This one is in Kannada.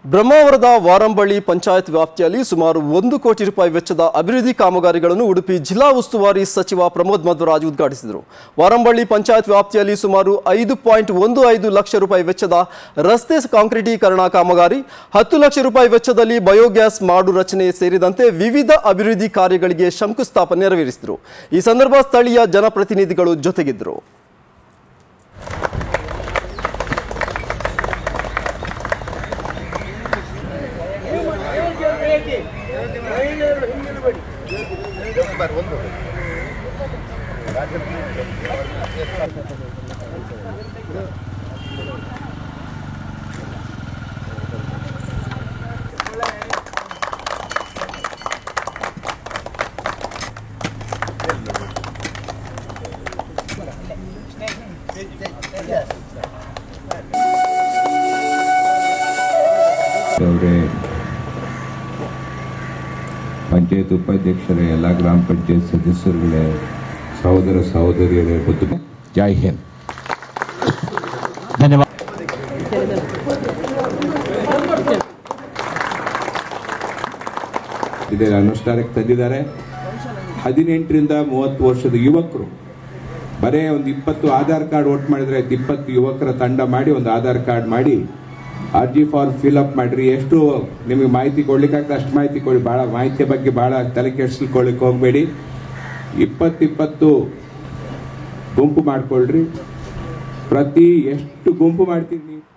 ಬ್ರಹ್ಮಾವರದ ವಾರಂಬಳ್ಳಿ ಪಂಚಾಯತ್ ವ್ಯಾಪ್ತಿಯಲ್ಲಿ ಸುಮಾರು ಒಂದು ಕೋಟಿ ರೂಪಾಯಿ ವೆಚ್ಚದ ಅಭಿವೃದ್ಧಿ ಕಾಮಗಾರಿಗಳನ್ನು ಉಡುಪಿ ಜಿಲ್ಲಾ ಉಸ್ತುವಾರಿ ಸಚಿವ ಪ್ರಮೋದ್ ಮಧ್ವರಾಜ್ ಉದ್ಘಾಟಿಸಿದರು ವಾರಂಬಳ್ಳಿ ಪಂಚಾಯತ್ ವ್ಯಾಪ್ತಿಯಲ್ಲಿ ಸುಮಾರು ಐದು ಪಾಯಿಂಟ್ ಒಂದು ಐದು ಲಕ್ಷ ರೂಪಾಯಿ ವೆಚ್ಚದ ರಸ್ತೆ ಕಾಂಕ್ರೀಟೀಕರಣ ಕಾಮಗಾರಿ ಹತ್ತು ಲಕ್ಷ ರೂಪಾಯಿ ವೆಚ್ಚದಲ್ಲಿ ಬಯೋಗ್ಯಾಸ್ ಮಾಡು ರಚನೆ ಸೇರಿದಂತೆ ವಿವಿಧ ಅಭಿವೃದ್ಧಿ ಕಾರ್ಯಗಳಿಗೆ ಶಂಕುಸ್ಥಾಪನೆ ನೆರವೇರಿಸಿದರು ಈ ಸಂದರ್ಭ ಸ್ಥಳೀಯ ಜನಪ್ರತಿನಿಧಿಗಳು ಜೊತೆಗಿದ್ದರು ಅವರೇ ಪಂಚಾಯತ್ ಉಪಾಧ್ಯಕ್ಷರೇ ಎಲ್ಲ ಗ್ರಾಮ ಪಂಚಾಯತ್ ಸದಸ್ಯರುಗಳೇ ಸಹೋದರ ಸಹೋದರಿಯರೇ ಬುದ್ಧ ಜೈ ಹಿಂದ್ ಧನ್ಯವಾದ ಇದರ ಅನುಷ್ಠಾನಕ್ಕೆ ತಂದಿದ್ದಾರೆ ಹದಿನೆಂಟರಿಂದ ಮೂವತ್ತು ವರ್ಷದ ಯುವಕರು ಬರೇ ಒಂದು ಇಪ್ಪತ್ತು ಆಧಾರ್ ಕಾರ್ಡ್ ವೋಟ್ ಮಾಡಿದ್ರೆ ಆಯ್ತು ಇಪ್ಪತ್ತು ಯುವಕರ ತಂಡ ಮಾಡಿ ಒಂದು ಆಧಾರ್ ಕಾರ್ಡ್ ಮಾಡಿ ಅರ್ಜಿ ಫಾರ್ಮ್ ಫಿಲ್ ಅಪ್ ಮಾಡಿರಿ ಎಷ್ಟು ನಿಮಗೆ ಮಾಹಿತಿ ಕೊಡ್ಲಿಕ್ಕಾಗ್ತದೆ ಅಷ್ಟು ಮಾಹಿತಿ ಕೊಡಿ ಭಾಳ ಮಾಹಿತಿಯ ಬಗ್ಗೆ ಭಾಳ ತಲೆ ಕೆಡಿಸ್ಕೊಳ್ಲಿಕ್ಕೆ ಹೋಗಬೇಡಿ ಇಪ್ಪತ್ತಿಪ್ಪತ್ತು ಗುಂಪು ಮಾಡ್ಕೊಳ್ರಿ ಪ್ರತಿ ಎಷ್ಟು ಗುಂಪು ಮಾಡ್ತೀರಿ ನೀವು